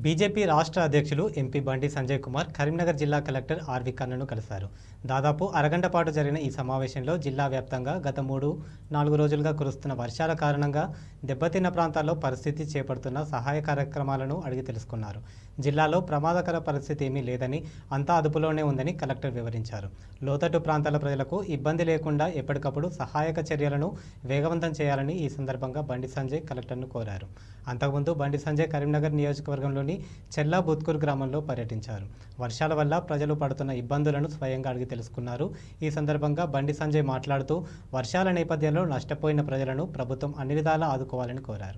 BJP రాష్ట్ర అధ్యక్షులు MP బండి సంజయ్ కుమార్ కరీంనగర్ జిల్లా కలెక్టర్ ఆర్వి కన్నను కలిశారు దాదాపు అరగంట పాటు జరిగిన ఈ సమావేశంలో జిల్లా వ్యాప్తంగా గత మూడు నాలుగు రోజులుగా కురుస్తున్న వర్షాల కారణంగా దెబ్బతిన్న ప్రాంతాల్లో పరిస్థితి చేపడుతున్న సహాయ కార్యక్రమాలను అడిగి తెలుసుకున్నారు జిల్లాలో ప్రమాదకర పరిస్థితి ఏమీ లేదని అంతా అదుపులోనే ఉందని కలెక్టర్ వివరించారు లోతట్టు ప్రాంతాల ప్రజలకు ఇబ్బంది లేకుండా ఎప్పటికప్పుడు సహాయక చర్యలను వేగవంతం చేయాలని ఈ సందర్భంగా బండి సంజయ్ కలెక్టర్ను కోరారు అంతకుముందు బండి సంజయ్ కరీంనగర్ నియోజకవర్గంలోని చెల్లా బుత్కూర్ గ్రామంలో పర్యటించారు వర్షాల వల్ల ప్రజలు పడుతున్న ఇబ్బందులను స్వయంగా అడిగి తెలుసుకున్నారు ఈ సందర్భంగా బండి సంజయ్ మాట్లాడుతూ వర్షాల నేపథ్యంలో నష్టపోయిన ప్రజలను ప్రభుత్వం అన్ని విధాలా ఆదుకోవాలని కోరారు